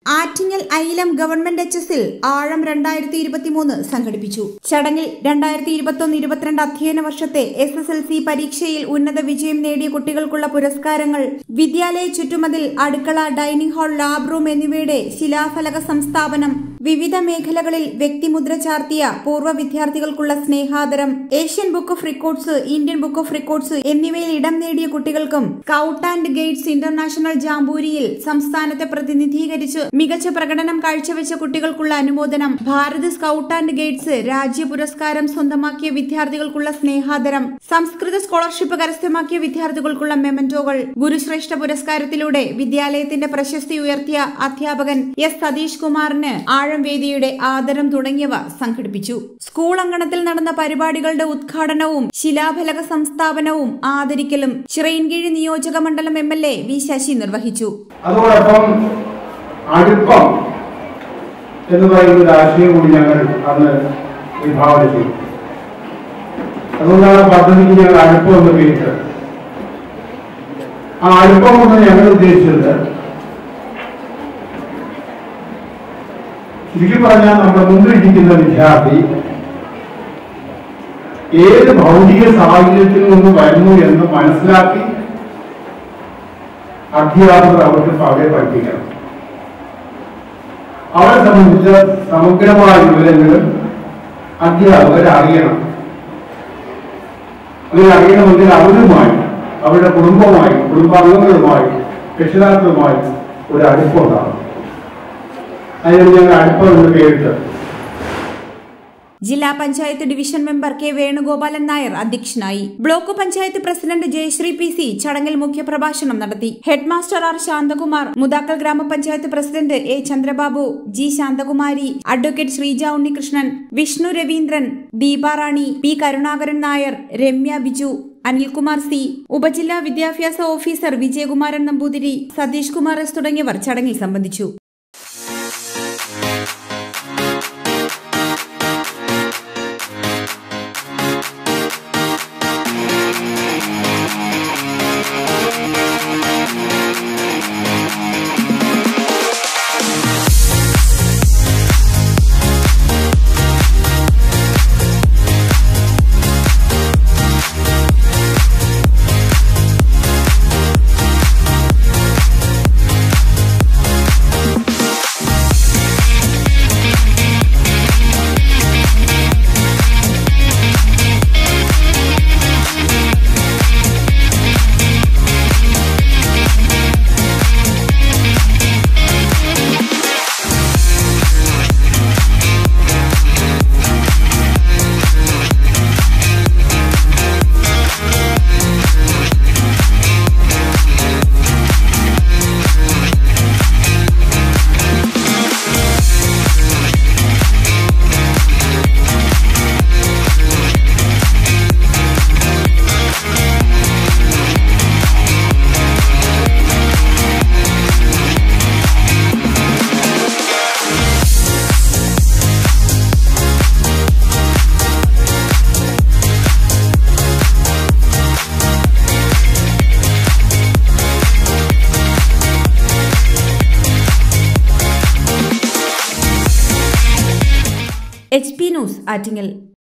Attingal ഐലം government H എസിൽ ആഴം രണ്ടായിരത്തി ഇരുപത്തിമൂന്ന് സംഘടിപ്പിച്ചു ചടങ്ങിൽ രണ്ടായിരത്തി ഇരുപത്തൊന്ന് ഇരുപത്തിരണ്ട് അധ്യയന വർഷത്തെ എസ് എസ് എൽ സി പരീക്ഷയിൽ ഉന്നത വിജയം നേടിയ കുട്ടികൾക്കുള്ള പുരസ്കാരങ്ങൾ വിദ്യാലയ ചുറ്റുമതിൽ അടുക്കള ഡൈനിംഗ് ഹാൾ ലാബ് റൂം എന്നിവയുടെ ശിലാഫലക സംസ്ഥാപനം വിവിധ മേഖലകളിൽ വ്യക്തിമുദ്ര ചാർത്തിയ പൂർവ്വ വിദ്യാർത്ഥികൾക്കുള്ള സ്നേഹാദരം Asian book of records Indian book of records എന്നിവയിൽ ഇടം നേടിയ കുട്ടികൾക്കും സ്കൌട്ട് ആൻഡ് ഗൈഡ്സ് ഇന്റർനാഷണൽ ജാംബൂരിയിൽ സംസ്ഥാനത്തെ പ്രതിനിധീകരിച്ച് മികച്ച പ്രകടനം കാഴ്ചവെച്ച കുട്ടികൾക്കുള്ള അനുമോദനം ഭാരത് സ്കൌട്ട് ആൻഡ് ഗൈഡ്സ് രാജ്യ പുരസ്കാരം സ്വന്തമാക്കിയ വിദ്യാർത്ഥികൾക്കുള്ള സ്നേഹാദരം സംസ്കൃത സ്കോളർഷിപ്പ് കരസ്ഥമാക്കിയ വിദ്യാർത്ഥികൾക്കുള്ള മെമന്റോകൾ ഗുരുശ്രേഷ്ഠ പുരസ്കാരത്തിലൂടെ വിദ്യാലയത്തിന്റെ പ്രശസ്തി ഉയർത്തിയ അധ്യാപകൻ എസ് സതീഷ് കുമാറിന് ആഴംവേദിയുടെ ആദരം തുടങ്ങിയവ സംഘടിപ്പിച്ചു സ്കൂൾ അങ്കണത്തിൽ നടന്ന പരിപാടികളുടെ ഉദ്ഘാടനവും ശിലാഫലക സംസ്ഥാപനവും ആദരിക്കലും ചിറയൻകീഴ് നിയോജക മണ്ഡലം M L A V Sasi നിർവഹിച്ചു അതോടൊപ്പം അടുപ്പം എന്ന് പറയുന്ന ഒരു ആശയം കൂടി ഞങ്ങൾ അന്ന് വിഭാവന ചെയ്തു അതുകൊണ്ടാണ് പദ്ധതിക്ക് ഞങ്ങൾ അടുപ്പം എന്ന് പേരിട്ടത് ആ അടുപ്പം കൊണ്ട് ഞങ്ങൾ ഉദ്ദേശിച്ചത് ചുരുക്കി പറഞ്ഞാൽ നമ്മുടെ മുമ്പിലിരിക്കുന്ന വിദ്യാർത്ഥി ഏത് ഭൗതിക സാഹചര്യത്തിൽ നിന്ന് വരുന്നു എന്ന് മനസ്സിലാക്കി അധ്യാപകർ അവർക്ക് അവരെ പഠിപ്പിക്കണം അവരെ സംബന്ധിച്ച സമഗ്രമായ വിവരങ്ങൾ അധ്യാപകർ അറിയണം അങ്ങനെ അറിയണമെങ്കിൽ അവരുമായി അവരുടെ കുടുംബമായി കുടുംബാംഗങ്ങളുമായി രക്ഷിതാക്കളുമായി ഒരു അടുപ്പമുണ്ടാകും അതിനാണ് ഞങ്ങൾ അടുപ്പം എന്ന് പേരിട്ടത് ജില്ലാ panchayat division member K Venugopalan Nair അധ്യക്ഷനായി block panchayat president Jayasree P C ചടങ്ങിൽ മുഖ്യപ്രഭാഷണം നടത്തി head master R Santhakumar Mudakkal ഗ്രാമപഞ്ചായത്ത് president A Chandrababu G Santhakumari advocate Sreeja Unnikrishnan Vishnu Raveendran Deeparani P Karunakaran Nair Ramya Biju Anilkumar C ഉപജില്ലാ വിദ്യാഭ്യാസ ഓഫീസർ വിജയകുമാരൻ നമ്പൂതിരി സതീഷ് കുമാർ എസ് തുടങ്ങിയവർ ചടങ്ങിൽ സംബന്ധിച്ചു എച്ച് പി ന്യൂസ് ആറ്റിങ്ങൽ